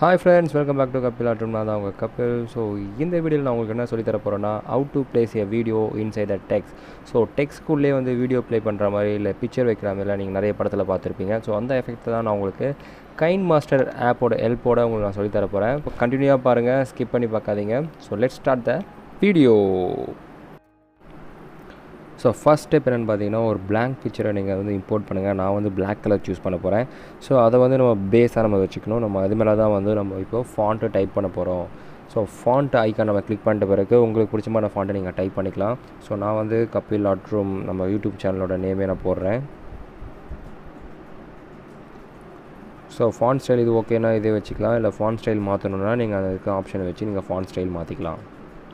hi friends welcome back to கப்பில் ஆட்டும் நான் தான் உங்கள் கப்பில் ஸோ இந்த வீடியோவில் நான் உங்களுக்கு என்ன சொல்லி தர போகிறேன்னா how to place a video inside the text so டெக்ஸ்குள்ளே வந்து வீடியோ ப்ளே பண்ணுற மாதிரி இல்லை பிக்சர் வைக்கிற மாதிரிலாம் நீங்கள் நிறைய படத்தில் பார்த்துருப்பீங்க ஸோ அந்த எஃபெக்ட் தான் நான் உங்களுக்கு கைன் மாஸ்டர் ஆப்போட ஹெல்ப்போட உங்களுக்கு நான் சொல்லி தர போகிறேன் இப்போ கண்டினியூவாக பாருங்கள் ஸ்கிப் பண்ணி பார்க்காதீங்க so let start the video so first step என்னென்னு பார்த்தீங்கன்னா ஒரு blank பிக்சரை நீங்கள் வந்து இம்போர்ட் பண்ணுங்கள் நான் வந்து Black கலர் சூஸ் பண்ண போகிறேன் ஸோ அதை வந்து நம்ம பேஸாக நம்ம வச்சுக்கணும் நம்ம அது மேலே தான் வந்து நம்ம இப்போ ஃபாண்ட்டு டைப் பண்ண போகிறோம் ஸோ ஃபாண்ட் ஐக்கான் நம்ம கிளிக் பண்ணிட்ட பிறகு உங்களுக்கு பிடிச்சமான ஃபாண்ட்டை நீங்கள் டைப் பண்ணிக்கலாம் ஸோ நான் வந்து கபில் லாட் ரூம் நம்ம யூடியூப் சேனலோட நேமே நான் போடுறேன் ஸோ ஃபாண்ட் ஸ்டைல் இது ஓகேனா இதே வச்சுக்கலாம் இல்லை ஃபாண்ட் ஸ்டைல் மாற்றணுன்னா நீங்கள் அதுக்கு ஆப்ஷனை வச்சு நீங்கள் ஃபாண்ட் ஸ்டைல் மாற்றிக்கலாம்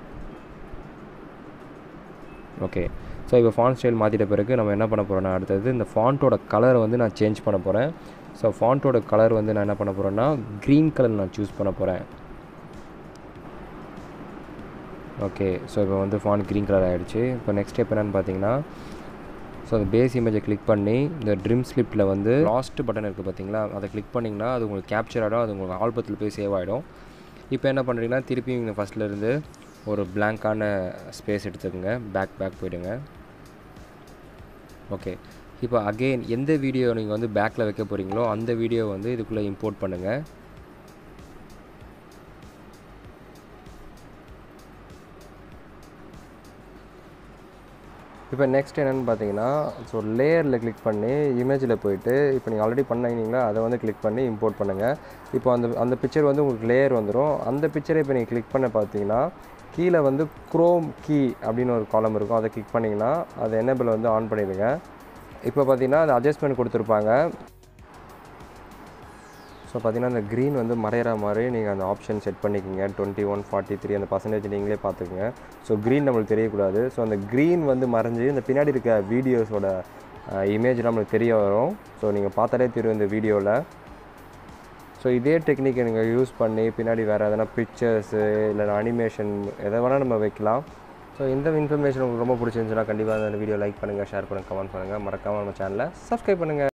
ஓகே ஸோ இப்போ ஃபாண்ட் ஸ்டைல் மாற்றிட்ட பிறகு நம்ம என்ன பண்ண போகிறோம்னா அடுத்தது இந்த ஃபாண்ட்டோட கலரை வந்து நான் சேஞ்ச் பண்ண போகிறேன் ஸோ ஃபாண்ட்டோட கலர் வந்து நான் என்ன பண்ண போகிறேன்னா க்ரீன் கலர் நான் சூஸ் பண்ண போகிறேன் ஓகே ஸோ இப்போ வந்து ஃபாண்ட் க்ரீன் கலர் ஆகிடுச்சு இப்போ நெக்ஸ்ட் ஸ்டெப் என்னென்னு பார்த்தீங்கன்னா ஸோ அந்த பேஸ் இமேஜை கிளிக் பண்ணி இந்த ட்ரிம் ஸ்லிப்பில் வந்து லாஸ்ட் பட்டன் இருக்குது பார்த்தீங்களா அதை கிளிக் பண்ணிங்கன்னா அது உங்களுக்கு கேப்சர் ஆகிடும் அது உங்களுக்கு ஆல்பத்தில் போய் சேவ் ஆகிடும் இப்போ என்ன பண்ணுறீங்கன்னா திருப்பி இங்கே ஃபஸ்ட்லேருந்து ஒரு பிளாங்கான ஸ்பேஸ் எடுத்துக்கோங்க பேக் பேக் போயிடுங்க ஓகே இப்போ அகெயின் எந்த வீடியோ நீங்கள் வந்து பேக்கில் வைக்க போகிறீங்களோ அந்த வீடியோ வந்து இதுக்குள்ளே இம்போர்ட் பண்ணுங்கள் இப்போ நெக்ஸ்ட் என்னென்னு பார்த்தீங்கன்னா ஸோ லேயரில் கிளிக் பண்ணி இமேஜில் போயிட்டு இப்போ நீங்கள் ஆல்ரெடி பண்ணிங்களா அதை வந்து கிளிக் பண்ணி இம்போர்ட் பண்ணுங்கள் இப்போ அந்த அந்த பிக்சர் வந்து உங்களுக்கு லேயர் வந்துடும் அந்த பிக்சரை இப்போ நீங்கள் கிளிக் பண்ண பார்த்தீங்கன்னா கீழே வந்து குரோம் கீ அப்படின்னு ஒரு காலம் இருக்கும் அதை கிளிக் பண்ணிங்கன்னா அது என்னபிள் வந்து ஆன் பண்ணிடுங்க இப்போ பார்த்தீங்கன்னா அது அட்ஜஸ்ட்மெண்ட் கொடுத்துருப்பாங்க ஸோ பார்த்தீங்கன்னா அந்த க்ரீன் வந்து மறையிற மாதிரி நீங்கள் அந்த ஆப்ஷன் செட் பண்ணிக்கிங்க டுவெண்ட்டி ஒன் ஃபார்ட்டி த்ரீ அந்த பர்சன்டேஜ் நீங்களே பார்த்துக்குங்க ஸோ க்ரீன் நம்மளுக்கு தெரியக்கூடாது ஸோ அந்த க்ரீன் வந்து மறைஞ்சு இந்த பின்னாடி இருக்க வீடியோஸோட இமேஜ் நம்மளுக்கு தெரிய வரும் ஸோ நீங்கள் பார்த்தாலே தெரியும் இந்த வீடியோவில் ஸோ இதே டெக்னிக்கை நீங்கள் யூஸ் பண்ணி பின்னாடி வேறு எதனா பிக்சர்ஸு இல்லை அனிமேஷன் எதை வேணால் நம்ம வைக்கலாம் ஸோ இந்த இன்ஃபர்மேஷன் உங்களுக்கு ரொம்ப பிடிச்சிருந்துச்சுன்னா கண்டிப்பாக அந்த வீடியோ லைக் பண்ணுங்கள் ஷேர் பண்ணுங்கள் கமெண்ட் பண்ணுங்கள் மறக்காமல் நம்ம சேனலை சப்ஸ்கிரைப் பண்ணுங்கள்